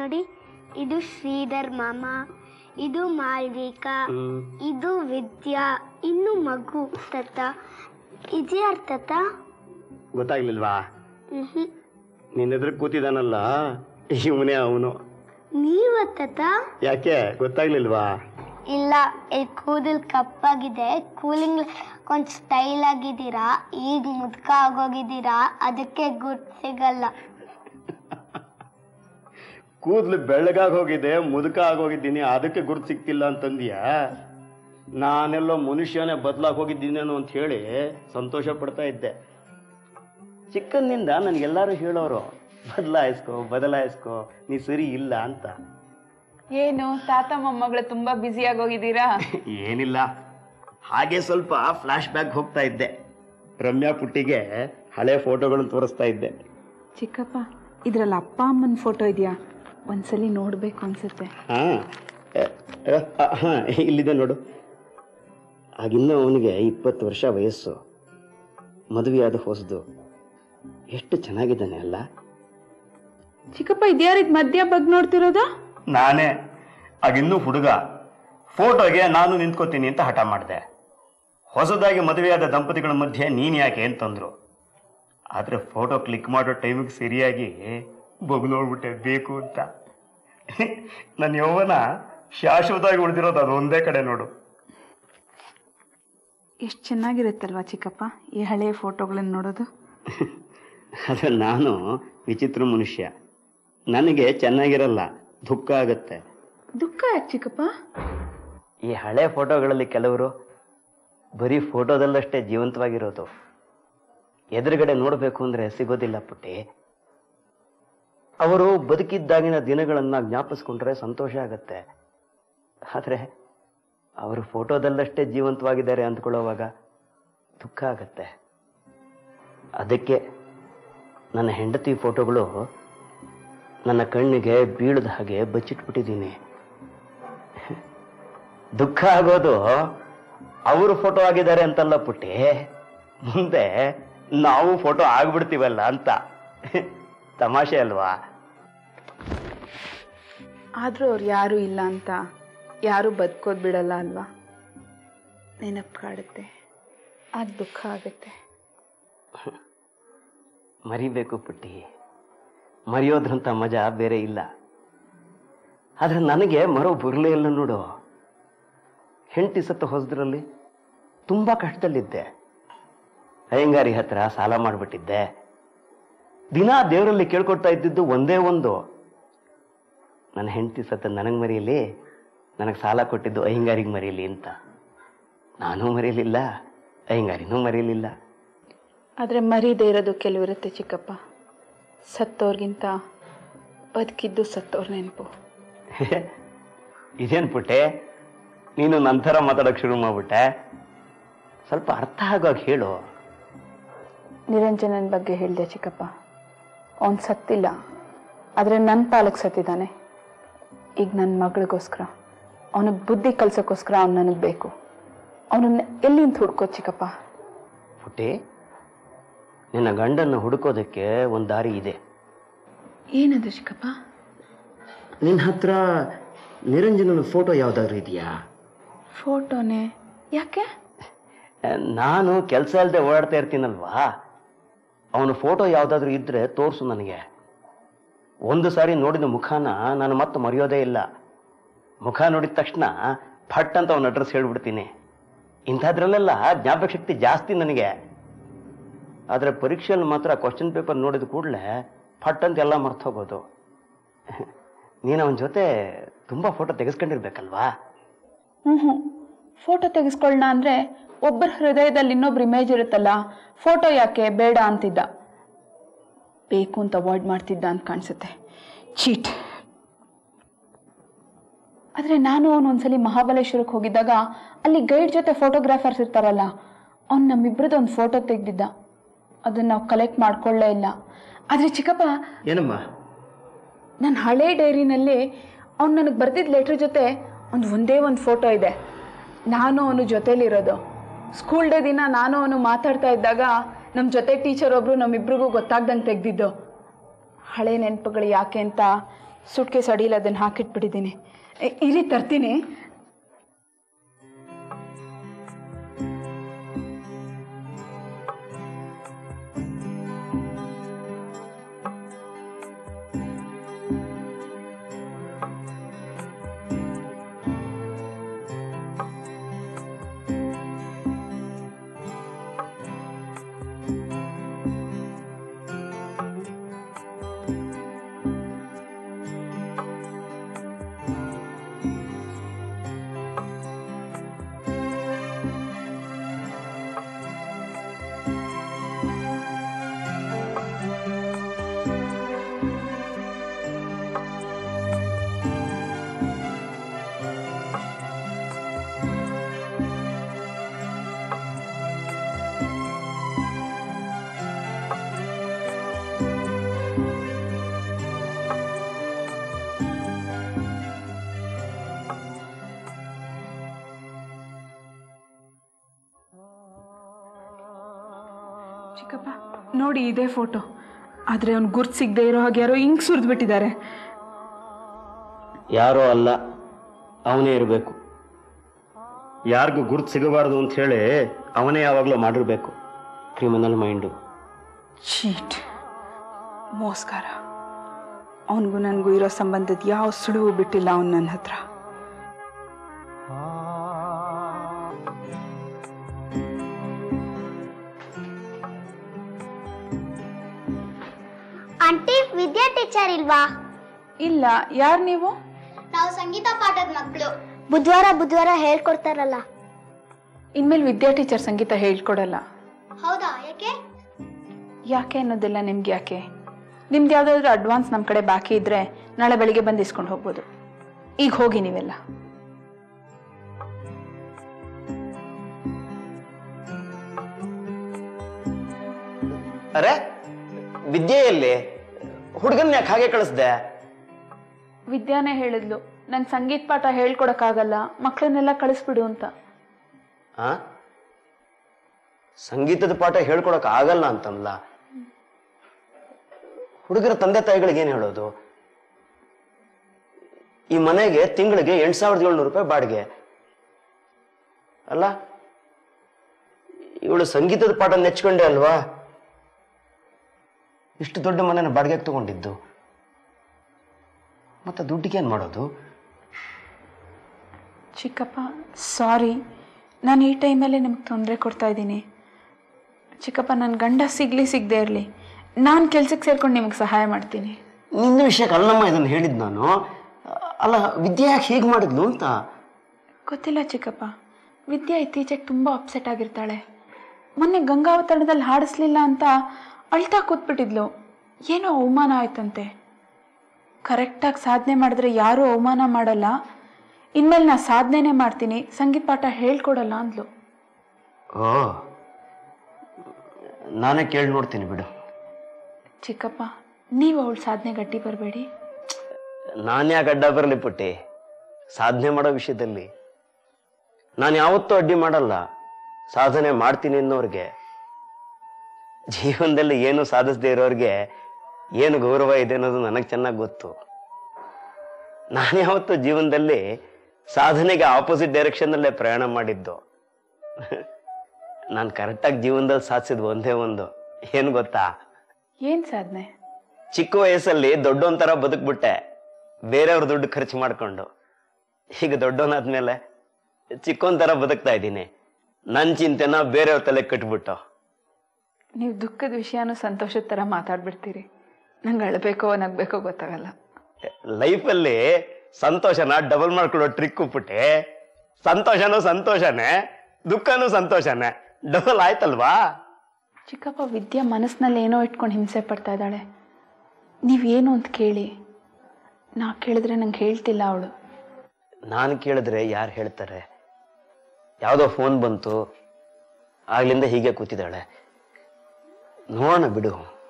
ನೋಡಿ ಇದು ಶ್ರೀಧರ್ ಮಾಮ ಇದು ಮಾಳ್ವಿಕಾ ಹ್ಮ್ ಇದು ವಿದ್ಯಾ ಇನ್ನು ಮಗು ತತ್ತ ಇದ್ಯಾರ್ ತತ್ತ ಗೊತ್ತಾಗ್ಲಿಲ್ವಾ ಮ್ಹೂ. ನಿನ್ನ ಎದುರು ಕೂತಿದಾನಲ್ಲ ಇವನೇ ಅವನು ನೀವ ತತ್ತ ಯಾಕೆ ಗೊತ್ತಾಗ್ಲಿಲ್ವಾ ಇಲ್ಲ ಇಲ್ಲಿ ಕೂದಲ್ ಕಪ್ಪಾಗಿದೆ ಕೂಲಿಂಗ್ ಕೊಂಚ ಸ್ಟೈಲ್ ಆಗಿದ್ದೀರಾ ಈಗ ಮುದ್ಕ ಆಗೋಗಿದ್ದೀರಾ ಅದಕ್ಕೆ ಗುರ್ತು ಸಿಗಲ್ಲ ಕೂದ್ಲು ಬೆಳ್ಳಗಾಗಿ ಹೋಗಿದೆ ಮುದುಕ ಆಗೋಗಿದ್ದೀನಿ ಅದಕ್ಕೆ ಗುರ್ತು ಸಿಕ್ತಿಲ್ಲ ಅಂತಂದ್ಯಾ ನಾನೆಲ್ಲೋ ಮನುಷ್ಯನೇ ಬದಲಾಗಿ ಹೋಗಿದ್ದೀನೇನೋ ಅಂತ ಹೇಳಿ ಸಂತೋಷ ಪಡ್ತಾ ಇದ್ದೆ ಚಿಕ್ಕಂದಿಂದ ನನಗೆಲ್ಲರೂ ಹೇಳೋರು ಬದಲಾಯಿಸ್ಕೋ ಬದಲಾಯಿಸ್ಕೋ ನೀ ಸರಿ ಇಲ್ಲ ಅಂತ ಏನು ತಾತ ಮೊಮ್ಮಗಳು ತುಂಬಾ ಬ್ಯುಸಿ ಆಗೋಗಿದ್ದೀರಾ ಏನಿಲ್ಲ ಹಾಗೆ ಸ್ವಲ್ಪ ಫ್ಲಾಶ್ ಬ್ಯಾಕ್ ಹೋಗ್ತಾ ಇದ್ದೆ ರಮ್ಯಾ ಪುಟ್ಟಿಗೆ ಹಳೆ ಫೋಟೋಗಳನ್ನು ತೋರಿಸ್ತಾ ಇದ್ದೆ ಚಿಕ್ಕಪ್ಪ ಇದ್ರಲ್ಲಿ ಅಪ್ಪ ಅಮ್ಮನ ಫೋಟೋ ಇದೆಯಾ ಒಂದ್ಸಲಿ ನೋಡ್ಬೇಕು ಅನ್ಸುತ್ತೆ ಹಾ ಹಾ ಇಲ್ಲಿದೆ ನೋಡು ಆಗಿನ್ನೂ ಅವನಿಗೆ ಇಪ್ಪತ್ತು ವರ್ಷ ವಯಸ್ಸು ಮದುವೆಯಾದ ಹೊಸದು ಎಷ್ಟು ಚೆನ್ನಾಗಿದ್ದಾನೆ ಅಲ್ಲ ಚಿಕ್ಕಪ್ಪ ಇದ್ಯಾರಿದ್ ಮಧ್ಯ ಬಗ್ ನೋಡ್ತಿರೋದು ನಾನೇ ಆಗಿನ್ನೂ ಹುಡುಗ ಫೋಟೋಗೆ ನಾನು ನಿಂತ್ಕೋತೀನಿ ಅಂತ ಹಠ ಮಾಡಿದೆ ಹೊಸದಾಗಿ ಮದುವೆಯಾದ ದಂಪತಿಗಳ ಮಧ್ಯೆ ನೀನ್ ಯಾಕೆ ಅಂತಂದ್ರು ಆದ್ರೆ ಫೋಟೋ ಕ್ಲಿಕ್ ಮಾಡೋ ಟೈಮಿಗೆ ಸರಿಯಾಗಿ ಬಗ್ ನೋಡ್ಬಿಟ್ಟೆ ಬೇಕು ಅಂತ ನನ್ನ ಯೌವನ ಶಾಶ್ವತವಾಗಿ ಉಳಿದಿರೋದು ಅದು ಒಂದೇ ಕಡೆ ನೋಡು ಎಷ್ಟು ಚೆನ್ನಾಗಿರುತ್ತಲ್ವಾ ಚಿಕ್ಕಪ್ಪ ಈ ಹಳೆಯ ಫೋಟೋಗಳನ್ನ ನೋಡೋದು ಆದರೆ ನಾನು ವಿಚಿತ್ರ ಮನುಷ್ಯ ನನಗೆ ಚೆನ್ನಾಗಿರಲ್ಲ ದುಃಖ ಆಗುತ್ತೆ ದುಃಖ ಯಾಕೆ ಚಿಕ್ಕಪ್ಪ ಈ ಹಳೆ ಫೋಟೋಗಳಲ್ಲಿ ಕೆಲವರು ಬರೀ ಫೋಟೋದಲ್ಲಷ್ಟೇ ಜೀವಂತವಾಗಿರೋದು ಎದುರುಗಡೆ ನೋಡಬೇಕು ಅಂದ್ರೆ ಸಿಗೋದಿಲ್ಲ ಪುಟ್ಟಿ ಅವರು ಬದುಕಿದ್ದಾಗಿನ ದಿನಗಳನ್ನ ಜ್ಞಾಪಿಸ್ಕೊಂಡ್ರೆ ಸಂತೋಷ ಆಗತ್ತೆ ಆದರೆ ಅವರು ಫೋಟೋದಲ್ಲಷ್ಟೇ ಜೀವಂತವಾಗಿದ್ದಾರೆ ಅಂದ್ಕೊಳ್ಳೋವಾಗ ದುಃಖ ಆಗತ್ತೆ ಅದಕ್ಕೆ ನನ್ನ ಹೆಂಡತಿ ಫೋಟೋಗಳು ನನ್ನ ಕಣ್ಣಿಗೆ ಬೀಳದ ಹಾಗೆ ಬಚ್ಚಿಟ್ಬಿಟ್ಟಿದ್ದೀನಿ ದುಃಖ ಆಗೋದು ಅವರು ಫೋಟೋ ಆಗಿದ್ದಾರೆ ಅಂತಲ್ಲ ಪುಟ್ಟಿ ಮುಂದೆ ನಾವು ಫೋಟೋ ಆಗ್ಬಿಡ್ತೀವಲ್ಲ ಅಂತ ತಮಾಷೆ ಅಲ್ವಾ ಆದರೂ ಅವ್ರು ಯಾರೂ ಇಲ್ಲ ಅಂತ ಯಾರೂ ಬದುಕೋದು ಬಿಡಲ್ಲ ಅಲ್ವಾ ನೆನಪು ಕಾಡುತ್ತೆ ಆಗ ದುಃಖ ಆಗುತ್ತೆ ಮರಿಬೇಕು ಪುಟ್ಟಿ ಮರೆಯೋದ್ರಂತ ಮಜಾ ಬೇರೆ ಇಲ್ಲ ಆದ್ರೆ ನನಗೆ ಮರೋ ಬರಲೇ ಇಲ್ಲ ನೋಡು ಹೆಂಡತಿ ಸತ್ತ ಹೊಸದ್ರಲ್ಲಿ ತುಂಬಾ ಕಷ್ಟದಲ್ಲಿದ್ದೆ ಅಯ್ಯಂಗಾರಿ ಹತ್ರ ಸಾಲ ಮಾಡಿಬಿಟ್ಟಿದ್ದೆ ದಿನಾ ದೇವರಲ್ಲಿ ಕೇಳ್ಕೊಡ್ತಾ ಇದ್ದಿದ್ದು ಒಂದೇ ಒಂದು ನನ್ನ ಹೆಂಡತಿ ಸತ್ತ ನನಗೆ ಮರೆಯಲಿ ನನಗೆ ಸಾಲ ಕೊಟ್ಟಿದ್ದು ಅಯ್ಯಂಗಾರಿಗೆ ಮರೆಯಲಿ ಅಂತ ನಾನೂ ಮರೆಯಲಿಲ್ಲ ಅಯ್ಯಂಗಾರಿನೂ ಮರೆಯಲಿಲ್ಲ ಆದರೆ ಮರೀದೇ ಇರೋದು ಕೆಲವಿರುತ್ತೆ ಚಿಕ್ಕಪ್ಪ ಸತ್ತೋರ್ಗಿಂತ ಬದುಕಿದ್ದು ಸತ್ತೋರ್ ನೆನಪು ಇದೇನ್ ಪುಟ್ಟೆ ನೀನು ನಂತರ ಮಾತಾಡಕ್ ಶುರು ಮಾಡ್ಬಿಟ್ಟೆ ಸ್ವಲ್ಪ ಅರ್ಥ ಆಗೋಗ್ ಹೇಳು ನಿರಂಜನನ ಬಗ್ಗೆ ಹೇಳಿದೆ ಚಿಕ್ಕಪ್ಪ ಅವನು ಸತ್ತಿಲ್ಲ ಆದರೆ ನನ್ನ ಪಾಲಕ್ಕೆ ಸತ್ತಿದ್ದಾನೆ ಈಗ ನನ್ನ ಮಗಳಿಗೋಸ್ಕರ ಅವನಿಗೆ ಬುದ್ಧಿ ಕಲ್ಸೋಕ್ಕೋಸ್ಕರ ಅವ್ನು ನನಗೆ ಬೇಕು ಅವನನ್ನ ಎಲ್ಲಿಂದ ಹುಡ್ಕೋ ಚಿಕ್ಕಪ್ಪ ಪುಟ್ಟಿ ನಿನ್ನ ಗಂಡನ್ನು ಹುಡುಕೋದಕ್ಕೆ ಒಂದು ದಾರಿ ಇದೆ ಏನದು ಚಿಕ್ಕಪ್ಪ ನಿನ್ನ ಹತ್ರ ನಿರಂಜನನ ಫೋಟೋ ಯಾವ್ದಾದ್ರು ಇದೆಯಾ ಫೋಟೋನೇ ಯಾಕೆ ನಾನು ಕೆಲಸ ಇಲ್ಲದೆ ಓಡಾಡ್ತಾ ಇರ್ತೀನಲ್ವಾ ಅವನ ಫೋಟೋ ಯಾವ್ದಾದ್ರು ಇದ್ರೆ ತೋರಿಸು ನನಗೆ ಒಂದು ಸಾರಿ ನೋಡಿದ ಮುಖನ ನಾನು ಮತ್ತೆ ಮರೆಯೋದೇ ಇಲ್ಲ ಮುಖ ನೋಡಿದ ತಕ್ಷಣ ಫಟ್ ಅಂತ ಅವನ ಅಡ್ರೆಸ್ ಹೇಳ್ಬಿಡ್ತೀನಿ ಇಂಥದ್ರಲ್ಲೆಲ್ಲ ಜ್ಞಾಪಕ ಶಕ್ತಿ ಜಾಸ್ತಿ ನನಗೆ ಆದರೆ ಪರೀಕ್ಷೆಯಲ್ಲಿ ಮಾತ್ರ ಕ್ವಶನ್ ಪೇಪರ್ ನೋಡಿದ ಕೂಡಲೇ ಫಟ್ ಅಂತ ಎಲ್ಲ ಮರ್ತು ಹೋಗೋದು ನೀನು ಅವನ ಜೊತೆ ತುಂಬ ಫೋಟೋ ತೆಗೆಸ್ಕೊಂಡಿರ್ಬೇಕಲ್ವಾ ಹ್ಞೂ ಹ್ಞೂ ಫೋಟೋ ತೆಗೆಸ್ಕೊಳ್ಳೋಣ ಅಂದರೆ ಒಬ್ಬರ ಹೃದಯದಲ್ಲಿ ಇನ್ನೊಬ್ರು ಇಮೇಜ್ ಇರುತ್ತಲ್ಲ ಫೋಟೋ ಯಾಕೆ ಬೇಡ ಅಂತಿದ್ದ ಬೇಕು ಅಂತ ಅವಾಯ್ಡ್ ಮಾಡ್ತಿದ್ದ ಅಂತ ಕಾಣಿಸುತ್ತೆ ಚೀಟ್ ಆದರೆ ನಾನು ಅವನು ಒಂದ್ಸಲಿ ಮಹಾಬಲೇಶ್ವರಕ್ಕೆ ಹೋಗಿದ್ದಾಗ ಅಲ್ಲಿ ಗೈಡ್ ಜೊತೆ ಫೋಟೋಗ್ರಾಫರ್ಸ್ ಇರ್ತಾರಲ್ಲ ಅವ್ನು ನಮ್ಮಿಬ್ರದ್ದು ಒಂದು ಫೋಟೋ ತೆಗೆದಿದ್ದ ಅದನ್ನು ನಾವು ಕಲೆಕ್ಟ್ ಮಾಡ್ಕೊಳ್ಳೇ ಇಲ್ಲ ಆದರೆ ಚಿಕ್ಕಪ್ಪ ಏನಮ್ಮ ನನ್ನ ಹಳೆ ಡೈರಿನಲ್ಲಿ ಅವ್ನು ನನಗೆ ಬರ್ದಿದ್ದ ಲೆಟ್ರ್ ಜೊತೆ ಒಂದು ಒಂದೇ ಒಂದು ಫೋಟೋ ಇದೆ ನಾನು ಅವನು ಜೊತೇಲಿರೋದು ಸ್ಕೂಲ್ ಡೇ ದಿನ ನಾನು ಅವನು ಮಾತಾಡ್ತಾ ಇದ್ದಾಗ ನಮ್ಮ ಜೊತೆ ಟೀಚರ್ ಒಬ್ಬರು ನಮ್ಮಿಬ್ರಿಗೂ ಗೊತ್ತಾಗ್ದಂಗೆ ತೆಗ್ದಿದ್ದು ಹಳೆ ನೆನಪುಗಳು ಯಾಕೆ ಅಂತ ಸೂಟ್ ಕೇಸ್ ಅಡಿಯಲ್ಲಿ ಅದನ್ನು ಹಾಕಿಟ್ಬಿಟ್ಟಿದ್ದೀನಿ ಇ- ಇರಿ ತರ್ತೀನಿ ಚಿಕ್ಕಪ್ಪ ನೋಡಿ ಇದೇ ಫೋಟೋ ಆದರೆ ಅವ್ನು ಗುರ್ತು ಸಿಗದೆ ಇರೋ ಹಾಗೆ ಯಾರೋ ಹಿಂಗ್ ಸುರಿದು ಬಿಟ್ಟಿದ್ದಾರೆ ಯಾರೋ ಅಲ್ಲ ಅವನೇ ಇರಬೇಕು ಯಾರಿಗೂ ಗುರುತು ಸಿಗಬಾರ್ದು ಅಂತ ಹೇಳಿ ಅವನೇ ಯಾವಾಗಲೂ ಮಾಡಿರ್ಬೇಕು ಕ್ರಿಮಿನಲ್ ಮೈಂಡು ಚೀಟ್ ಮೋಸ್ಕಾರ ಅವನಿಗೂ ನನಗೂ ಇರೋ ಸಂಬಂಧದ ಯಾವ ಸುಳುವು ಬಿಟ್ಟಿಲ್ಲ ಅವನು ನನ್ನ ಹತ್ರ ಆಂಟಿ ವಿದ್ಯಾ ಟೀಚರ್ ಇಲ್ವಾ ಇಲ್ಲ ಯಾರು ನೀವು ನಾವು ಸಂಗೀತ ಪಾಠದ ಮಕ್ಕಳು ಬುಧವಾರ ಬುಧವಾರ ಹೇಳ್ಕೊಡ್ತಾರಲ್ಲ ಇನ್ಮೇಲೆ ವಿದ್ಯಾ ಟೀಚರ್ ಸಂಗೀತ ಹೇಳ್ಕೊಡಲ್ಲ ಹೌದಾ ಯಾಕೆ ಯಾಕೆ ಅನ್ನೋದೆಲ್ಲ ನಿಮ್ಗೆ ಯಾಕೆ ನಿಮ್ದು ಯಾವುದಾದ್ರೂ ಅಡ್ವಾನ್ಸ್ ನಮ್ಮ ಕಡೆ ಬಾಕಿ ಇದ್ರೆ ನಾಳೆ ಬೆಳಿಗ್ಗೆ ಬಂದು ಇಸ್ಕೊಂಡು ಹೋಗ್ಬೋದು ಈಗ ಹೋಗಿ ನೀವೆಲ್ಲ ಅರೆ ವಿದ್ಯೆಯಲ್ಲಿ ಹುಡುಗನ್ ಯಾಕೆ ಹಾಗೆ ಕಳಿಸ್ದೆ ವಿದ್ಯಾನೇ ಹೇಳಿದ್ಲು ನನ್ ಸಂಗೀತ ಪಾಠ ಹೇಳ್ಕೊಡಕ್ಕಾಗಲ್ಲ ಮಕ್ಕಳನ್ನೆಲ್ಲ ಕಳಿಸ್ಬಿಡು ಅಂತ ಆ ಸಂಗೀತದ ಪಾಠ ಹೇಳ್ಕೊಡಕ್ ಆಗಲ್ಲ ಅಂತಂದ್ಲ ಹುಡುಗರ ತಂದೆ ತಾಯಿಗಳಿಗೆ ಏನ್ ಹೇಳೋದು ಈ ಮನೆಗೆ ತಿಂಗಳಿಗೆ ಎಂಟು ಸಾವಿರದ ಏಳ್ನೂರು ರೂಪಾಯಿ ಬಾಡಿಗೆ ಅಲ್ಲ ಇವಳು ಸಂಗೀತದ ಪಾಠ ನೆಚ್ಕೊಂಡೆ ಅಲ್ವಾ ಇಷ್ಟು ದೊಡ್ಡ ಮನೆನ ಬಾಡಿಗೆಗೆ ತಗೊಂಡಿದ್ದು ಮತ್ತೆ ದುಡ್ಡಿಗೆ ಏನ್ ಮಾಡೋದು ಚಿಕ್ಕಪ್ಪ ಸಾರಿ ನಾನು ಈ ಟೈಮಲ್ಲಿ ನಿಮ್ಗೆ ತೊಂದರೆ ಕೊಡ್ತಾ ಇದ್ದೀನಿ ಚಿಕ್ಕಪ್ಪ ನನ್ನ ಗಂಡ ಸಿಗ್ಲಿ ಸಿಗದೆ ಇರಲಿ ನಾನು ಕೆಲ್ಸಕ್ಕೆ ಸೇರ್ಕೊಂಡು ನಿಮ್ಗೆ ಸಹಾಯ ಮಾಡ್ತೀನಿ ನಿನ್ನ ವಿಷಯಕ್ಕೆ ಅಲ್ಲಮ್ಮ ಇದನ್ನು ಹೇಳಿದ್ ನಾನು ಅಲ್ಲ ವಿದ್ಯೆ ಯಾಕೆ ಹೀಗೆ ಮಾಡಿದ್ಲು ಅಂತ ಗೊತ್ತಿಲ್ಲ ಚಿಕ್ಕಪ್ಪ ವಿದ್ಯಾ ಇತ್ತೀಚೆಗೆ ತುಂಬ ಅಪ್ಸೆಟ್ ಆಗಿರ್ತಾಳೆ ಮೊನ್ನೆ ಗಂಗಾವತರಣದಲ್ಲಿ ಹಾಡಿಸ್ಲಿಲ್ಲ ಅಂತ ಅಳ್ತಾ ಕೂತ್ಬಿಟ್ಟಿದ್ಲು ಏನೋ ಅವಮಾನ ಆಯ್ತಂತೆ ಕರೆಕ್ಟಾಗಿ ಸಾಧನೆ ಮಾಡಿದ್ರೆ ಯಾರೂ ಅವಮಾನ ಮಾಡಲ್ಲ ಇನ್ಮೇಲೆ ನಾ ಸಾಧನೆನೇ ಮಾಡ್ತೀನಿ ಸಂಗೀತ ಪಾಠ ಹೇಳ್ಕೊಡಲ್ಲ ಅಂದ್ಲು ಓ ನಾನೇ ಕೇಳಿ ನೋಡ್ತೀನಿ ಬಿಡು ಚಿಕ್ಕಪ್ಪ ನೀವು ಅವಳ ಸಾಧನೆ ಗಟ್ಟಿ ಬರಬೇಡಿ ನಾನು ಯಾಕೆ ಅಡ್ಡ ಬರಲಿ ಪುಟ್ಟಿ ಸಾಧನೆ ಮಾಡೋ ವಿಷಯದಲ್ಲಿ ನಾನು ಯಾವತ್ತೂ ಅಡ್ಡಿ ಮಾಡಲ್ಲ ಸಾಧನೆ ಮಾಡ್ತೀನಿ ಅನ್ನೋರ್ಗೆ ಜೀವನದಲ್ಲಿ ಏನು ಸಾಧಿಸದೇ ಇರೋರ್ಗೆ ಏನು ಗೌರವ ಇದೆ ಅನ್ನೋದು ನನಗೆ ಚೆನ್ನಾಗಿ ಗೊತ್ತು ನಾನು ಯಾವತ್ತೂ ಜೀವನದಲ್ಲಿ ಸಾಧನೆಗೆ ಆಪೋಸಿಟ್ ಡೈರೆಕ್ಷನ್ನಲ್ಲೇ ಪ್ರಯಾಣ ಮಾಡಿದ್ದು ನಾನು ಕರೆಕ್ಟಾಗಿ ಜೀವನದಲ್ಲಿ ಸಾಧಿಸಿದ್ ಒಂದೇ ಒಂದು ಏನು ಗೊತ್ತಾ ಏನು ಸಾಧನೆ ಚಿಕ್ಕ ವಯಸ್ಸಲ್ಲಿ ದೊಡ್ಡೊಂಥರ ಬದುಕ್ಬಿಟ್ಟೆ ಬೇರೆಯವ್ರ ದುಡ್ಡು ಖರ್ಚು ಮಾಡ್ಕೊಂಡು ಈಗ ದೊಡ್ಡವನಾದ್ಮೇಲೆ ಚಿಕ್ಕೊಂಥರ ಬದುಕ್ತಾ ಇದ್ದೀನಿ ನನ್ನ ಚಿಂತೆನ ಬೇರೆಯವ್ರ ತಲೆ ಕಟ್ಬಿಟ್ಟು ನೀವು ದುಃಖದ ವಿಷಯನೂ ಸಂತೋಷದ ಥರ ಮಾತಾಡ್ಬಿಡ್ತೀರಿ ನಂಗೆ ಅಳಬೇಕೋ ನಗ್ಬೇಕೋ ಗೊತ್ತಾಗಲ್ಲ ಲೈಫಲ್ಲಿ ಸಂತೋಷನ ಡಬಲ್ ಮಾಡ್ಕೊಳ್ಳೋ ಟ್ರಿಕ್ ಉಪ್ಬಿಟ್ಟೆ ಸಂತೋಷನೂ ಸಂತೋಷನೇ ದುಃಖನೂ ಸಂತೋಷನೇ ಡಬಲ್ ಆಯ್ತಲ್ವಾ ಚಿಕ್ಕಪ್ಪ ವಿದ್ಯಾ ಮನಸ್ಸಿನಲ್ಲಿ ಏನೋ ಇಟ್ಕೊಂಡು ಹಿಂಸೆ ಪಡ್ತಾ ಇದ್ದಾಳೆ ನೀವೇನು ಅಂತ ಕೇಳಿ ನಾ ಕೇಳಿದ್ರೆ ನಂಗೆ ಹೇಳ್ತಿಲ್ಲ ಅವಳು ನಾನು ಕೇಳಿದ್ರೆ ಯಾರು ಹೇಳ್ತಾರೆ ಯಾವುದೋ ಫೋನ್ ಬಂತು ಆಗ್ಲಿಂದ ಹೀಗೆ ಕೂತಿದ್ದಾಳೆ ನೋಡೋಣ ಬಿಡು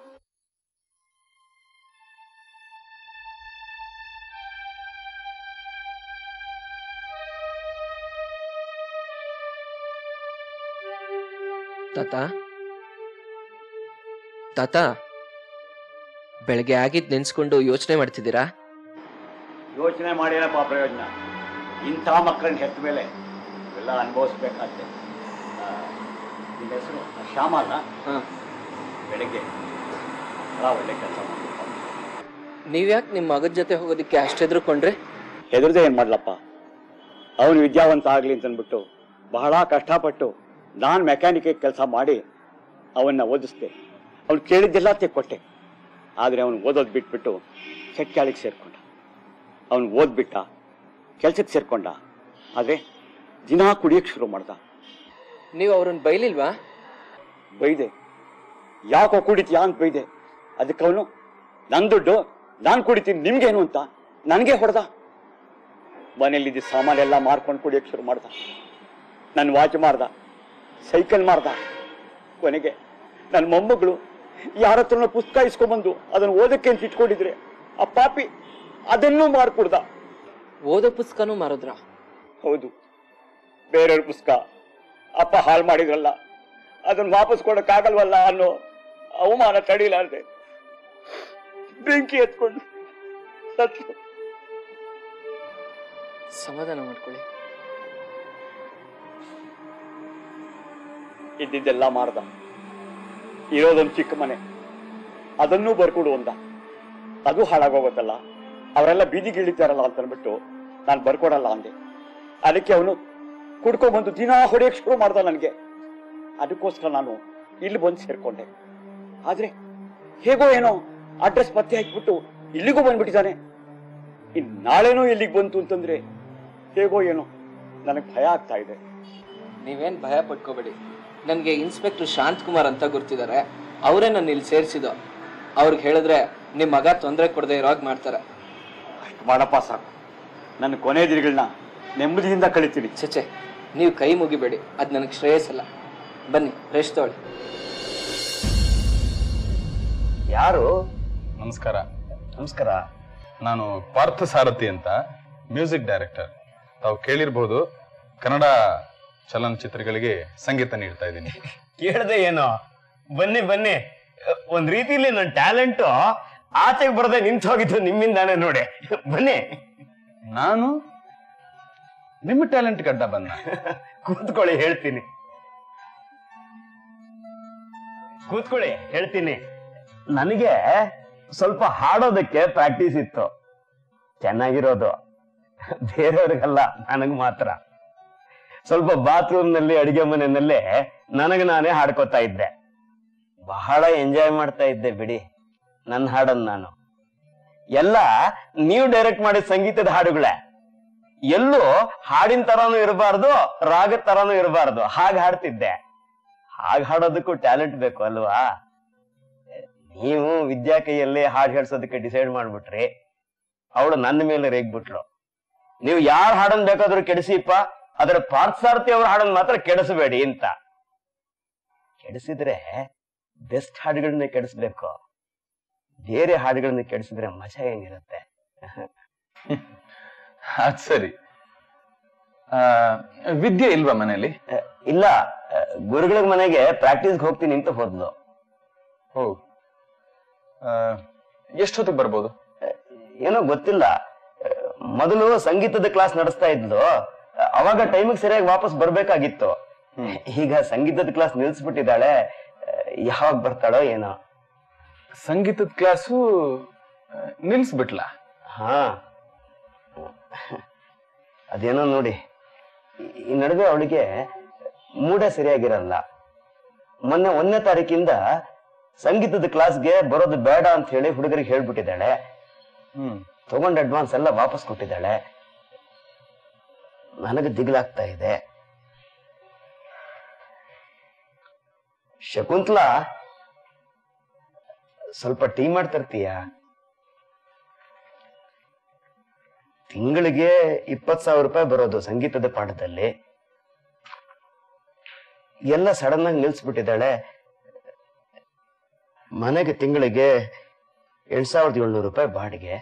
ತಾತ ತಾತ ಬೆಳಗ್ಗೆ ಆಗಿದ್ ನೆನ್ಸ್ಕೊಂಡು ಯೋಚನೆ ಮಾಡ್ತಿದ್ದೀರಾ ಯೋಚನೆ ಮಾಡೇನಪ್ಪ ಪ್ರಯೋಜನ ಇಂಥ ಮಕ್ಕಳನ್ನ ಹೆತ್ತ ಮೇಲೆ ಇವೆಲ್ಲ ಅನುಭವಿಸ್ಬೇಕಾಗ್ತದೆ ಆ, ನಿನ್ನ ಹೆಸರು ಶ್ಯಾಮ ಅಲ್ಲ ಬೆಳಗ್ಗೆ ಭಾಳ ಒಳ್ಳೆ ಕೆಲಸ ಮಾಡ್ಬೇಕು ನೀವ್ಯಾಕೆ ನಿಮ್ಮ ಮಗದ ಜೊತೆ ಹೋಗೋದಕ್ಕೆ ಅಷ್ಟು ಹೆದರ್ಕೊಂಡ್ರೆ ಹೆದರ್ದೆ ಏನು ಮಾಡ್ಲಪ್ಪ ಅವನು ವಿದ್ಯಾವಂತ ಆಗಲಿ ಅಂತಂದ್ಬಿಟ್ಟು ಬಹಳ ಕಷ್ಟಪಟ್ಟು ನಾನು ಮೆಕ್ಯಾನಿಕ್ ಕೆಲಸ ಮಾಡಿ ಅವನ್ನ ಓದಿಸ್ದೆ ಅವ್ನು ಕೇಳಿದ್ದೆಲ್ಲ ತೆಕ್ಕೊಟ್ಟೆ ಆದರೆ ಅವನು ಓದೋದು ಬಿಟ್ಬಿಟ್ಟು ಕೆಟ್ಟ್ಯಾಳಿಗೆ ಸೇರ್ಕೊಂಡ ಅವನು ಓದ್ಬಿಟ್ಟ ಕೆಲ್ಸಕ್ಕೆ ಸೇರ್ಕೊಂಡ ಆದರೆ ದಿನಾ ಕುಡಿಯಕ್ಕೆ ಶುರು ಮಾಡ್ದ ನೀವು ಅವ್ರನ್ನ ಬೈಲಿಲ್ವಾ ಬೈದೆ ಯಾಕೋ ಕುಡಿತೀಯಾ ಅಂತ ಬೈದೆ ಅದಕ್ಕೆ ಅವನು ನನ್ನ ದುಡ್ಡು ನಾನು ಕುಡಿತೀನಿ ನಿಮ್ಗೇನು ಅಂತ ನನಗೆ ಹೊಡೆದ ಮನೇಲಿದ್ದ ಸಾಮಾನೆಲ್ಲ ಮಾರ್ಕೊಂಡು ಕುಡಿಯಕ್ಕೆ ಶುರು ಮಾಡ್ದ ನನ್ನ ವಾಚ್ ಮಾರ್ದ ಸೈಕಲ್ ಮಾರ್ದ ಕೊನೆಗೆ ನನ್ನ ಮೊಮ್ಮಗಳು ಯಾರ ಹತ್ರನೋ ಪುಸ್ತಕ ಇಸ್ಕೊಂಬಂದು ಅದನ್ನು ಓದಕ್ಕೆ ಅಂತ ಇಟ್ಕೊಂಡಿದ್ರೆ ಆ ಪಾಪಿ ಅದನ್ನೂ ಮಾರ್ಕೊಡ್ದ ಓದೋ ಪುಸ್ತಕನೂ ಮಾರಿದ್ರ ಹೌದು ಬೇರೆಯವ್ರ ಪುಸ್ತಕ ಅಪ್ಪ ಹಾಳು ಮಾಡಿದ್ರಲ್ಲ ಅದನ್ನ ವಾಪಸ್ ಕೊಡಕ್ಕಾಗಲ್ವಲ್ಲ ಅನ್ನೋ ಅವಮಾನ ತಡಿಲಾರ್ದೆ ಬೆಂಕಿ ಎತ್ಕೊಂಡು ಸತ್ರು ಸಮಾಧಾನ ಮಾಡ್ಕೊಳ್ಳಿ ಇದ್ದಿದ್ದೆಲ್ಲ ಮಾರ್ದ ಇರೋದೊಂದು ಚಿಕ್ಕ ಮನೆ ಅದನ್ನೂ ಬರ್ಕೊಡು ಅಂದ ಅದು ಹಾಳಾಗೋಗುತ್ತಲ್ಲ ಅವರೆಲ್ಲ ಬೀದಿಗೆ ಇಳಿತಾರಲ್ಲ ಅಂತ ಅಂದ್ಬಿಟ್ಟು ನಾನು ಬರ್ಕೊಡಲ್ಲ ಅಂದೆ ಅದಕ್ಕೆ ಅವನು ಕುಡ್ಕೊಂಡ್ಬಂದು ದಿನಾ ಹೊಡೆಯಕ್ಕೆ ಶುರು ಮಾಡ್ದ ನನಗೆ ಅದಕ್ಕೋಸ್ಕರ ನಾನು ಇಲ್ಲಿ ಬಂದು ಸೇರ್ಕೊಂಡೆ ಆದ್ರೆ ಹೇಗೋ ಏನೋ ಅಡ್ರೆಸ್ ಪತ್ತೆ ಹಾಕಿಬಿಟ್ಟು ಇಲ್ಲಿಗೂ ಬಂದ್ಬಿಟ್ಟಿದ್ದಾನೆ ಇನ್ ನಾಳೆನೂ ಇಲ್ಲಿಗೆ ಬಂತು ಅಂತಂದ್ರೆ ಹೇಗೋ ಏನೋ ನನಗೆ ಭಯ ಆಗ್ತಾ ಇದೆ ನೀವೇನ್ ಭಯ ಪಟ್ಕೋಬೇಡಿ ನನಗೆ ಇನ್ಸ್ಪೆಕ್ಟರ್ ಶಾಂತ್ ಕುಮಾರ್ ಅಂತ ಗುರ್ತಿದ್ದಾರೆ ಅವರೇ ನನ್ನ ಇಲ್ಲಿ ಸೇರಿಸಿದ್ದು ಅವ್ರಿಗೆ ಹೇಳಿದ್ರೆ ನಿಮ್ಮ ಮಗ ತೊಂದರೆ ಕೊಡದೆ ಇರೋ ಹಾಗೆ ಮಾಡ್ತಾರೆ ಅಷ್ಟು ಮಾಡಪ್ಪ ಸಾಕು ನನ್ನ ಕೊನೆ ದಿನಗಳನ್ನ ನೆಮ್ಮದಿಯಿಂದ ಕಳಿತೀನಿ ಚಚೆ ನೀವು ಕೈ ಮುಗಿಬೇಡಿ ಅದು ನನಗೆ ಶ್ರೇಯಸ್ಸಲ್ಲ ಬನ್ನಿ ರೆಸ್ಟ್ ತಗೊಳ್ಳಿ ಯಾರು ನಮಸ್ಕಾರ ನಮಸ್ಕಾರ ನಾನು ಪಾರ್ಥ ಸಾರಥಿ ಅಂತ ಮ್ಯೂಸಿಕ್ ಡೈರೆಕ್ಟರ್ ತಾವು ಕೇಳಿರ್ಬೋದು ಕನ್ನಡ ಚಲನಚಿತ್ರಗಳಿಗೆ ಸಂಗೀತ ನೀಡ್ತಾ ಇದ್ದೀನಿ ಕೇಳ್ದೆ ಏನೋ ಬನ್ನಿ ಬನ್ನಿ ಒಂದ್ ರೀತಿಲಿ ನನ್ನ ಟ್ಯಾಲೆಂಟ್ ಆಚೆಗೆ ಬರದೆ ನಿಂತು ಹೋಗಿದ್ದು ನಿಮ್ಮಿಂದಾನೆ ನೋಡಿ ಬನ್ನಿ ನಾನು ನಿಮ್ಮ ಟ್ಯಾಲೆಂಟ್ ಗಡ್ಡ ಬಂದ ಕೂತ್ಕೊಳ್ಳಿ ಹೇಳ್ತೀನಿ ಕೂತ್ಕೊಳ್ಳಿ ಹೇಳ್ತೀನಿ ನನಗೆ ಸ್ವಲ್ಪ ಹಾಡೋದಕ್ಕೆ ಪ್ರಾಕ್ಟೀಸ್ ಇತ್ತು ಚೆನ್ನಾಗಿರೋದು ಬೇರೆಯವ್ರಿಗಲ್ಲ ನನಗ್ ಮಾತ್ರ ಸ್ವಲ್ಪ ಬಾತ್ರೂಮ್ ನಲ್ಲಿ ಅಡಿಗೆ ಮನೆಯಲ್ಲೇ ನನಗೆ ನಾನೇ ಹಾಡ್ಕೊತಾ ಇದ್ದೆ ಬಹಳ ಎಂಜಾಯ್ ಮಾಡ್ತಾ ಇದ್ದೆ ಬಿಡಿ ನನ್ನ ಹಾಡನ್ ನಾನು ಎಲ್ಲ ನೀವು ಡೈರೆಕ್ಟ್ ಮಾಡಿದ ಸಂಗೀತದ ಹಾಡುಗಳೇ ಎಲ್ಲೂ ಹಾಡಿನ ತರಾನು ಇರಬಾರ್ದು ರಾಗದ ತರಾನು ಇರಬಾರ್ದು ಹಾಗೆ ಹಾಡ್ತಿದ್ದೆ ಹಾಗೆ ಹಾಡೋದಕ್ಕೂ ಟ್ಯಾಲೆಂಟ್ ಬೇಕು ಅಲ್ವಾ ನೀವು ವಿದ್ಯಾ ಕೈಯಲ್ಲಿ ಹಾಡು ಹೇಳ್ಸೋದಕ್ಕೆ ಡಿಸೈಡ್ ಮಾಡ್ಬಿಟ್ರಿ ಅವಳು ನನ್ನ ಮೇಲೆ ರೇಗ್ಬಿಟ್ಲು ನೀವು ಯಾರ ಹಾಡನ್ ಬೇಕಾದ್ರೂ ಕೆಡಿಸಿಪ್ಪ ಆದ್ರೆ ಪಾರ್ಥಸಾರಥಿ ಅವ್ರ ಹಾಡನ್ ಮಾತ್ರ ಕೆಡಿಸಬೇಡಿ ಅಂತ ಕೆಡಿಸಿದ್ರೆ ಬೆಸ್ಟ್ ಹಾಡುಗಳನ್ನೇ ಕೆಡಿಸ್ಬೇಕು ಬೇರೆ ಹಾಡುಗಳನ್ನ ಕೆಡಿಸಿದ್ರೆ ಮಜಾ ಏನಿರುತ್ತೆ ಅದ್ ಸರಿ ಆ, ವಿದ್ಯೆ ಇಲ್ವಾ ಮನೇಲಿ ಅಹ್, ಇಲ್ಲ ಅಹ್, ಗುರುಗಳ ಮನೆಗೆ ಪ್ರಾಕ್ಟೀಸ್ಗೆ ಹೋಗ್ತೀನಿ ಅಂತ ಹೋದ್ಲು ಓ ಆ, ಎಷ್ಟೊತ್ತಿಗೆ ಬರ್ಬೋದು ಏನೋ ಗೊತ್ತಿಲ್ಲ ಅಹ್, ಮೊದಲು ಸಂಗೀತದ ಕ್ಲಾಸ್ ನಡೆಸ್ತಾ ಇದ್ಲು ಅಹ್, ಅವಾಗ ಟೈಮಿಗೆ ಸರಿಯಾಗಿ ವಾಪಸ್ ಬರ್ಬೇಕಾಗಿತ್ತು ಈಗ ಸಂಗೀತದ ಕ್ಲಾಸ್ ನಿಲ್ಸ್ಬಿಟ್ಟಿದ್ದಾಳೆ ಅಹ್, ಯಾವಾಗ ಬರ್ತಾಳೋ ಏನೋ ಸಂಗೀತದ ಕ್ಲಾಸು ನಿಲ್ಸ್ಬಿಟ್ಲ ಹಾ ಅದೇನೋ ನೋಡಿ ಈ- ಈ ನಡುವೆ ಅವಳಿಗೆ ಮೂಡ ಸರಿಯಾಗಿರಲ್ಲ ಮೊನ್ನೆ ಒಂದನೇ ತಾರೀಕಿಂದ ಸಂಗೀತದ ಕ್ಲಾಸ್ಗೆ ಬರೋದು ಬೇಡ ಅಂತ ಹೇಳಿ ಹುಡುಗರಿಗೆ ಹೇಳ್ಬಿಟ್ಟಿದ್ದಾಳೆ ಹ್ಮ್ ತಗೊಂಡ ಅಡ್ವಾನ್ಸ್ ಎಲ್ಲ ವಾಪಸ್ ಕೊಟ್ಟಿದ್ದಾಳೆ ನನಗೆ ದಿಗ್ಲಾಗ್ತಾ ಇದೆ ಶಕುಂತ್ಲಾ ಸ್ವಲ್ಪ ಟೀ ಮಾಡ್ತರ್ತೀಯ ತಿಂಗಳಿಗೆ ಇಪ್ಪತ್ ಸಾವಿರ ರೂಪಾಯಿ ಬರೋದು ಸಂಗೀತದ ಪಾಠದಲ್ಲಿ ಎಲ್ಲ ಸಡನ್ ಆಗಿ ನಿಲ್ಸ್ಬಿಟ್ಟಿದ್ದಾಳೆ ಮನೆಗೆ ತಿಂಗಳಿಗೆ ಎರಡ್ ಸಾವಿರದ ಏಳ್ನೂರು ರೂಪಾಯಿ ಬಾಡಿಗೆ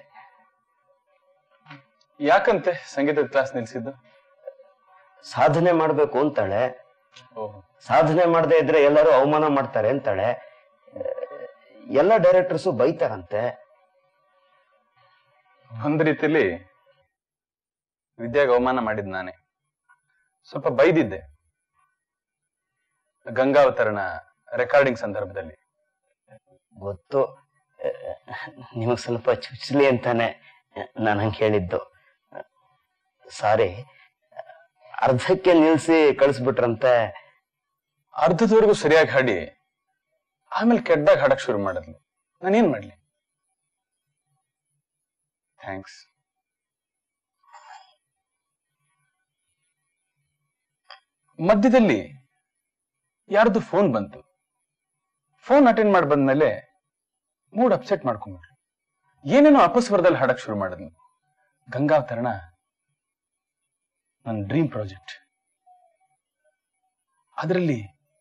ಯಾಕಂತೆ ಸಂಗೀತದ ಕ್ಲಾಸ್ ನಿಲ್ಸಿದ್ದು ಸಾಧನೆ ಮಾಡ್ಬೇಕು ಅಂತಾಳೆ ಓಹ್ ಸಾಧನೆ ಮಾಡದೇ ಇದ್ರೆ ಎಲ್ಲರೂ ಅವಮಾನ ಮಾಡ್ತಾರೆ ಅಂತಾಳೆ ಎಲ್ಲ ಡೈರೆಕ್ಟರ್ಸು ಬೈತಾರಂತೆ ಒಂದ್ ರೀತಿಲಿ ವಿದ್ಯಾಗೆ ಅವಮಾನ ಮಾಡಿದ್ ನಾನೇ ಸ್ವಲ್ಪ ಬೈದಿದ್ದೆ ಗಂಗಾವತರಣ ರೆಕಾರ್ಡಿಂಗ್ ಸಂದರ್ಭದಲ್ಲಿ ಗೊತ್ತು ನಿಮಗೆ ಸ್ವಲ್ಪ ಚುಚ್ಚಲಿ ಅಂತಾನೆ ನಾನು ಹಂಗೆ ಹೇಳಿದ್ದು ಸಾರಿ ಅರ್ಧಕ್ಕೆ ನಿಲ್ಸಿ ಕಳಿಸ್ಬಿಟ್ರಂತೆ ಅರ್ಧದವರೆಗೂ ಸರಿಯಾಗಿ ಹಾಡಿ ಆಮೇಲೆ ಕೆಟ್ಟದಾಗ ಹಾಡಕ್ ಶುರು ಮಾಡಿದ್ಲು ನಾನೇನ್ ಮಾಡ್ಲಿ ಥ್ಯಾಂಕ್ಸ್ ಮಧ್ಯದಲ್ಲಿ ಯಾರ್ದು ಫೋನ್ ಬಂತು ಫೋನ್ ಅಟೆಂಡ್ ಮಾಡಿ ಬಂದ್ಮೇಲೆ ಮೂಡ್ ಅಪ್ಸೆಟ್ ಮಾಡ್ಕೊಂಡ್ಬಿಟ್ರು ಏನೇನೋ ಅಪಸ್ವರದಲ್ಲಿ ಹಾಡಕ್ ಶುರು ಮಾಡಿದ್ಲು ಗಂಗಾವತರಣ ನನ್ನ ಡ್ರೀಮ್ ಪ್ರಾಜೆಕ್ಟ್ ಅದರಲ್ಲಿ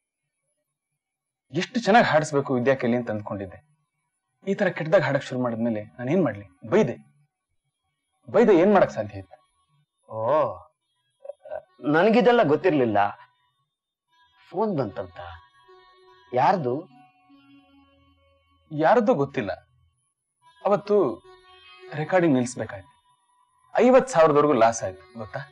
ಎಷ್ಟು ಚೆನ್ನಾಗಿ ಹಾಡಿಸ್ಬೇಕು ವಿದ್ಯಾಕಲಿ ಅಂತ ಅಂದ್ಕೊಂಡಿದ್ದೆ ಈ ತರ ಕೆಟ್ಟದಾಗ ಹಾಡಕ್ ಶುರು ಮಾಡಿದ್ಮೇಲೆ ನಾನು ಏನ್ ಮಾಡ್ಲಿ ಬೈದೆ ಬೈದೆ ಏನ್ ಮಾಡಕ್ ಸಾಧ್ಯ ಇತ್ತು ಓ ನನಗಿದೆಲ್ಲ ಗೊತ್ತಿರ್ಲಿಲ್ಲ ಫೋನ್ ಬಂತಂತ ಯಾರ್ದು ಯಾರದ್ದೋ ಗೊತ್ತಿಲ್ಲ ಅವತ್ತು ರೆಕಾರ್ಡಿಂಗ್ ನಿಲ್ಸ್ಬೇಕಾಯ್ತು ಐವತ್ ಸಾವಿರದವರೆಗೂ ಲಾಸ್ ಆಯ್ತು ಗೊತ್ತಾ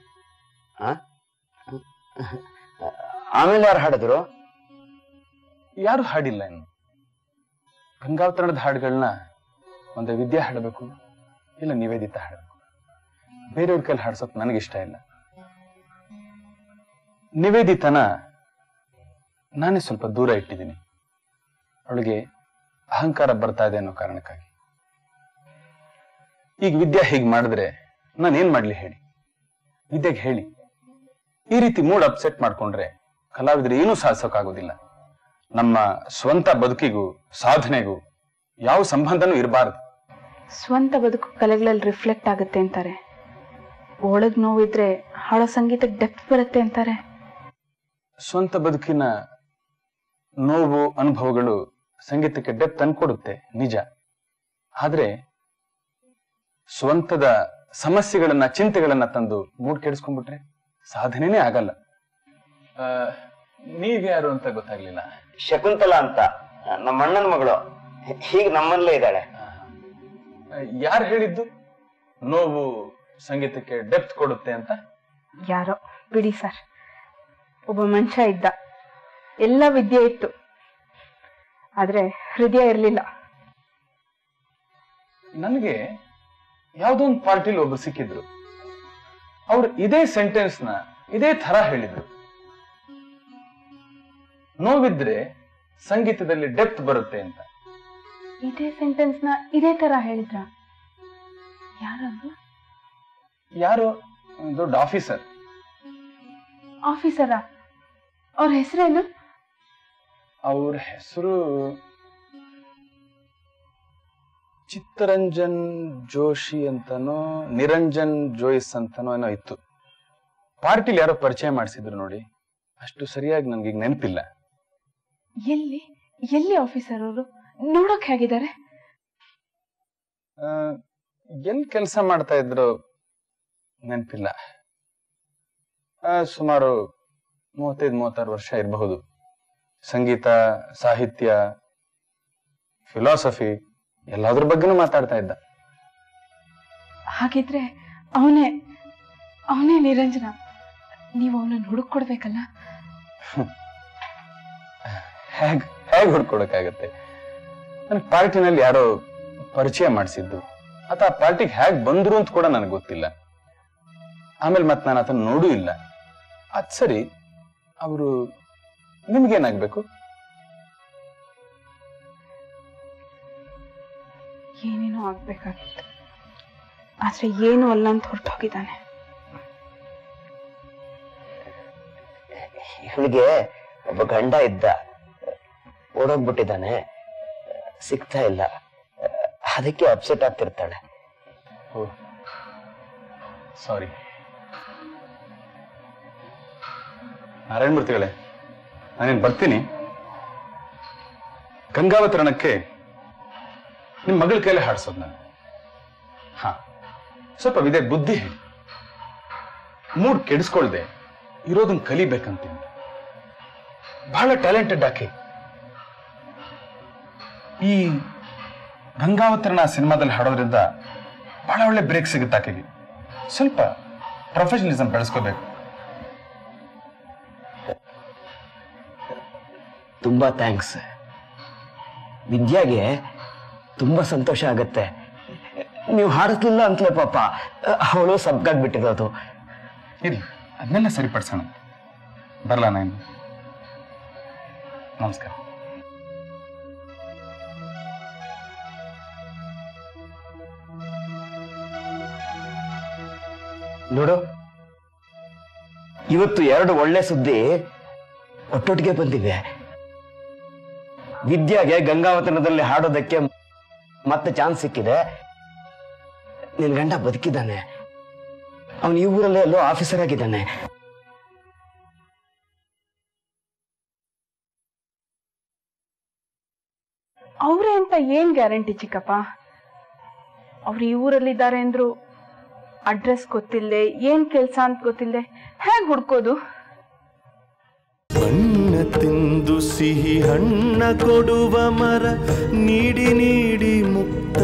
ಆಮೇಲೆ ಯಾರು ಹಾಡಿದ್ರು ಯಾರು ಹಾಡಿಲ್ಲ ಇನ್ನು ಗಂಗಾವತರಣದ ಹಾಡುಗಳನ್ನ ಒಂದೇ ವಿದ್ಯಾ ಹಾಡಬೇಕು ಇಲ್ಲ ನಿವೇದಿತ ಹಾಡಬೇಕು ಬೇರೆಯವ್ರ ಕೈಲಿ ಹಾಡ್ಸೋಕ್ ನನಗಿಷ್ಟ ಇಲ್ಲ ನಿವೇದಿತನ ನಾನೇ ಸ್ವಲ್ಪ ದೂರ ಇಟ್ಟಿದ್ದೀನಿ ಅವಳಿಗೆ ಅಹಂಕಾರ ಬರ್ತಾ ಇದೆ ಅನ್ನೋ ಕಾರಣಕ್ಕಾಗಿ ಈಗ ವಿದ್ಯಾ ಹೀಗೆ ಮಾಡಿದ್ರೆ ನಾನು ಏನ್ ಮಾಡ್ಲಿ ಹೇಳಿ ವಿದ್ಯೆಗೆ ಹೇಳಿ ಈ ರೀತಿ ಮೂಡ್ ಅಪ್ಸೆಟ್ ಮಾಡ್ಕೊಂಡ್ರೆ ಕಲಾವಿದರು ಏನೂ ಸಾಧಿಸೋಕ್ಕಾಗೋದಿಲ್ಲ ನಮ್ಮ ಸ್ವಂತ ಬದುಕಿಗೂ ಸಾಧನೆಗೂ ಯಾವ ಸಂಬಂಧನೂ ಇರಬಾರದು ಸ್ವಂತ ಬದುಕು ಕಲೆಗಳಲ್ಲಿ ರಿಫ್ಲೆಕ್ಟ್ ಆಗುತ್ತೆ ಅಂತಾರೆ ಒಳಗ್ ನೋವಿದ್ರೆ ಹಾಡೋ ಸಂಗೀತಕ್ಕೆ ಡೆಪ್ತ್ ಬರುತ್ತೆ ಅಂತಾರೆ ಸ್ವಂತ ಬದುಕಿನ ನೋವು ಅನುಭವಗಳು ಸಂಗೀತಕ್ಕೆ ಡೆಪ್ತ್ ಅನ್ಕೊಡುತ್ತೆ ನಿಜ ಆದ್ರೆ ಸ್ವಂತದ ಸಮಸ್ಯೆಗಳನ್ನ ಚಿಂತೆಗಳನ್ನ ತಂದು ಮೂಡ್ ಕೆಡಿಸ್ಕೊಂಡ್ಬಿಟ್ರೆ ಸಾಧನೆನೇ ಆಗಲ್ಲ ಆ, ನೀವ್ಯಾರು ಅಂತ ಗೊತ್ತಾಗ್ಲಿಲ್ಲ ಶಕುಂತಲಾ ಅಂತ ನಮ್ಮ ಅಣ್ಣನ ಮಗಳು ಹೀಗೆ ನಮ್ಮಲ್ಲೇ ಇದ್ದಾಳೆ ಯಾರು ಹೇಳಿದ್ದು ನೋವು ಸಂಗೀತಕ್ಕೆ ಡೆಪ್ತ್ ಕೊಡುತ್ತೆ ಅಂತ ಯಾರೋ ಬಿಡಿ ಸರ್ ಒಬ್ಬ ಮನುಷ್ಯ ಇದ್ದ ಎಲ್ಲ ವಿದ್ಯೆ ಇತ್ತು ಆದ್ರೆ ಹೃದಯ ಇರಲಿಲ್ಲ ನನಗೆ ಯಾವ್ದೋ ಒಂದು ಪಾರ್ಟಿಲಿ ಒಬ್ರು ಸಿಕ್ಕಿದ್ರು ಅವ್ರು ಇದೇ ಸೆಂಟೆನ್ಸ್ ನ ಇದೇ ತರ ಹೇಳಿದ್ರು ನೋವಿದ್ರೆ ಸಂಗೀತದಲ್ಲಿ ಡೆಪ್ತ್ ಬರುತ್ತೆ ಅಂತ ಇದೇ ಸೆಂಟೆನ್ಸ್ ನ ಇದೇ ತರ ಹೇಳಿದ್ರ ಯಾರದು ಯಾರೋ ಒಂದ್ ದೊಡ್ಡ ಆಫೀಸರ್ ಆಫೀಸರ ಅವ್ರ ಹೆಸರೇನು ಅವ್ರ ಹೆಸರು ಚಿತ್ತರಂಜನ್ ಜೋಶಿ ಅಂತನೋ ನಿರಂಜನ್ ಜೋಯಿಸ್ ಅಂತನೋ ಏನೋ ಇತ್ತು ಪಾರ್ಟಿಲಿ ಯಾರೋ ಪರಿಚಯ ಮಾಡಿಸಿದ್ರು ನೋಡಿ ಅಷ್ಟು ಸರಿಯಾಗಿ ನನ್ಗೆ ಈಗ ನೆನಪಿಲ್ಲ ಎಲ್ಲಿ ಎಲ್ಲಿ ಆಫೀಸರ್ ಅವರು ನೋಡೋಕ್ ಹೇಗಿದ್ದಾರೆ ಎಲ್ಲಿ ಕೆಲಸ ಮಾಡ್ತಾ ಇದ್ರು ನೆನಪಿಲ್ಲ ಸುಮಾರು ಮೂವತ್ತೈದು ಮೂವತ್ತಾರು ವರ್ಷ ಇರಬಹುದು ಸಂಗೀತ ಸಾಹಿತ್ಯ ಫಿಲಾಸಫಿ ಎಲ್ಲಾದ್ರ ಬಗ್ಗೆನೂ ಮಾತಾಡ್ತಾ ಇದ್ದ ಹಾಗಿದ್ರೆ ಅವನೇ ಅವನೇ ನಿರಂಜನ ನೀವು ಅವನನ್ನ ಹುಡುಕೊಡ್ಬೇಕಲ್ಲ ಹೇಗ್ ಹೇಗ್ ಹುಡ್ಕೊಡಕ್ಕಾಗತ್ತೆ ನನ್ ಪಾರ್ಟಿನಲ್ಲಿ ಯಾರೋ ಪರಿಚಯ ಮಾಡಿಸಿದ್ದು ಆತ ಆ ಪಾರ್ಟಿಗೆ ಹೇಗ್ ಬಂದ್ರು ಅಂತ ಕೂಡ ನನಗೆ ಗೊತ್ತಿಲ್ಲ ಆಮೇಲೆ ಮತ್ತೆ ನಾನು ಆತನ ನೋಡೂ ಇಲ್ಲ ಅದ್ ಸರಿ ಅವರು ನಿಮ್ಗೇನಾಗ್ಬೇಕು ಏನೇನೋ ಆಗ್ಬೇಕಾಗಿತ್ತು ಆದ್ರೆ ಏನು ಅಲ್ಲ ಅಂತ ಹೊರಟೋಗಿದ್ದಾನೆ ಇವಳಿಗೆ ಒಬ್ಬ ಗಂಡ ಇದ್ದ ಓಡೋಗ್ಬಿಟ್ಟಿದ್ದಾನೆ ಸಿಗ್ತಾ ಇಲ್ಲ ಅದಕ್ಕೆ ಅಪ್ಸೆಟ್ ಆಗ್ತಿರ್ತಾಳೆ ಸಾರಿ ನಾರಾಯಣ ಮೂರ್ತಿಗಳೇ ನಾನೇನ್ ಬರ್ತೀನಿ ಗಂಗಾವತರಣಕ್ಕೆ ನಿಮ್ ಮಗಳ ಕೈಲೇ ಹಾಡ್ಸೋದು ನಾನು ಹಾ ಸ್ವಲ್ಪ ವಿದೆ ಬುದ್ಧಿ ಹೇಳಿ ಮೂಡ್ ಕೆಡಿಸ್ಕೊಳ್ದೆ ಇರೋದನ್ನ ಕಲಿಬೇಕಂತೀನಿ ಬಹಳ ಟ್ಯಾಲೆಂಟೆಡ್ ಆಕೆ ಈ ಗಂಗಾವತರಣ ಸಿನಿಮಾದಲ್ಲಿ ಹಾಡೋದ್ರಿಂದ ಬಹಳ ಒಳ್ಳೆ ಬ್ರೇಕ್ ಸಿಗುತ್ತೆ ಆಕೆಗೆ ಸ್ವಲ್ಪ ಪ್ರೊಫೆಷನಲಿಸಮ್ ಬೆಳೆಸ್ಕೋಬೇಕು ತುಂಬಾ ಥ್ಯಾಂಕ್ಸ್ ವಿದ್ಯಾಗೆ ತುಂಬಾ ಸಂತೋಷ ಆಗತ್ತೆ ನೀವು ಹಾಡಿಸ್ಲಿಲ್ಲ ಅಂತಲೇ ಪಾಪ ಅವಳು ಸಬ್ಗಾಗ್ಬಿಟ್ಟಿರೋದು ಇರ್ಲಿ ಅದನ್ನೆಲ್ಲ ಸರಿಪಡಿಸೋಣ ಬರಲ್ಲ ನಾನು ನಮಸ್ಕಾರ ನೋಡು ಇವತ್ತು ಎರಡು ಒಳ್ಳೆ ಸುದ್ದಿ ಒಟ್ಟೊಟ್ಟಿಗೆ ಬಂದಿವೆ ವಿದ್ಯಾಗೆ ಗಂಗಾವತನದಲ್ಲಿ ಹಾಡೋದಕ್ಕೆ ಮತ್ತೆ ಚಾನ್ಸ್ ಸಿಕ್ಕಿದೆ ನಿನ್ ಗಂಡ ಬದುಕಿದ್ದಾನೆ ಅವನು ಈ ಊರಲ್ಲೇ ಎಲ್ಲೋ ಆಫೀಸರ್ ಆಗಿದ್ದಾನೆ ಅವರೇ ಅಂತ ಏನ್ ಗ್ಯಾರಂಟಿ ಚಿಕ್ಕಪ್ಪ ಅವ್ರು ಈ ಊರಲ್ಲಿದ್ದಾರೆ ಅಂದ್ರು ಅಡ್ರೆಸ್ ಗೊತ್ತಿಲ್ಲದೆ ಏನ್ ಕೆಲ್ಸ ಅಂತ ಗೊತ್ತಿಲ್ಲದೆ ಹೇಗ್ ಹುಡ್ಕೋದು ಬಣ್ಣ ತಿಂದು ಸಿಹಿ ಹಣ್ಣ ಕೊಡುವ ಮರ ನೀಡಿ ನೀಡಿ ಮುಕ್ತ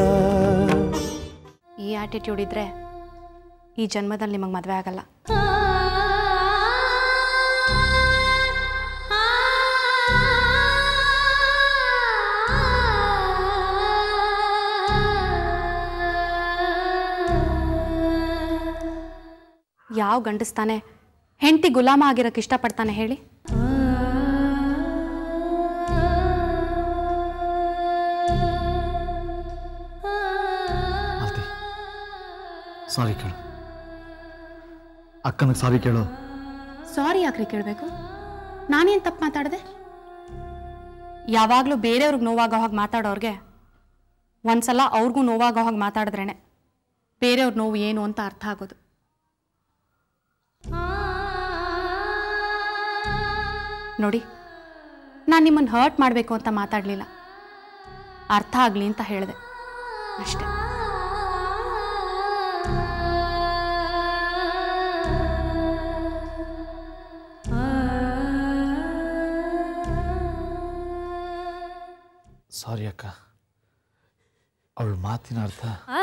ಈ ಆಟಿಟ್ಯೂಡ್ ಇದ್ರೆ ಈ ಜನ್ಮದಲ್ಲಿ ನಿಮಗೆ ಮದುವೆ ಆಗಲ್ಲ ಯಾವ ಗಂಡಸ್ತಾನೆ ಹೆಂಡತಿ ಗುಲಾಮ ಆಗಿರೋಕೆ ಇಷ್ಟಪಡ್ತಾನೆ ಹೇಳಿ ಮಾಲ್ತಿ ಸಾರಿ ಕೇಳು ಅಕ್ಕನಿಗೆ ಸಾರಿ ಕೇಳು ಸಾರಿ ಯಾಕ್ರಿ ಕೇಳಬೇಕು ನಾನೇನು ತಪ್ಪು ಮಾತಾಡಿದೆ ಯಾವಾಗಲೂ ಬೇರೆಯವ್ರಿಗೆ ನೋವಾಗೋ ಹಾಗೆ ಮಾತಾಡೋರ್ಗೆ ಒಂದ್ಸಲ ಅವ್ರಿಗೂ ನೋವಾಗೋ ಹಾಗೆ ಮಾತಾಡಿದ್ರೇನೆ ಬೇರೆಯವ್ರ ನೋವು ಏನು ಅಂತ ಅರ್ಥ ಆಗೋದು ನೋಡಿ ನಾನು ನಿಮ್ಮನ್ನು ಹರ್ಟ್ ಮಾಡಬೇಕು ಅಂತ ಮಾತಾಡಲಿಲ್ಲ ಅರ್ಥ ಆಗಲಿ ಅಂತ ಹೇಳಿದೆ ಅಷ್ಟೇ ಸಾರಿ ಅಕ್ಕ ಅವಳ ಮಾತಿನ ಅರ್ಥ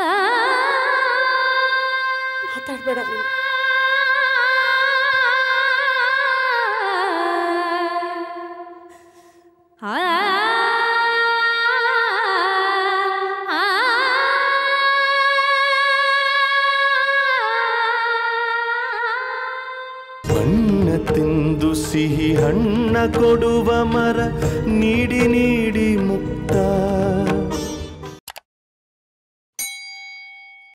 ಮಾತಾಡಬೇಡ ಬಣ್ಣ ತಿಂದು ಸಿಹಿ ಹಣ್ಣ ಕೊಡುವ ಮರ ನೀಡಿ ನೀಡಿ